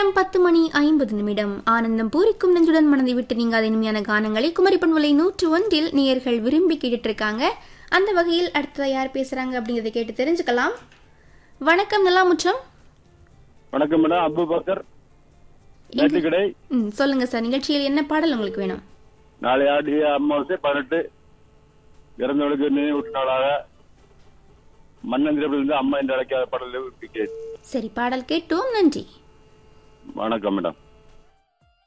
நேரம் பத்து மணி ஐம்பது நிமிடம் ஆனந்தம் பூரிக்கும் நெஞ்சுடன் மனதை விட்டு நீங்காத இனிமையான கானங்களை குமரி பண்பலை நூற்று ஒன்றில் நேயர்கள் விரும்பி கேட்டுட்டு இருக்காங்க அந்த வகையில் அடுத்ததா யார் பேசுறாங்க அப்படிங்கறத கேட்டு தெரிஞ்சுக்கலாம் வணக்கம் நல்லாமுற்றம் வணக்கம் மேடம் அபுபக்கர் நேற்றுக்கடை ம் சொல்லுங்க சார் நிகழ்ச்சியில் என்ன பாடல் உங்களுக்கு வேணும் நாளை ஆடி அமாவாசை பதினெட்டு இறந்தவர்களுக்கு நினைவூட்டு நாளாக மன்னந்திரப்பிலிருந்து அம்மா என்று அழைக்காத பாடல் கேட்டு சரி பாடல் கேட்டோம் நன்றி வணக்கம் மேடம்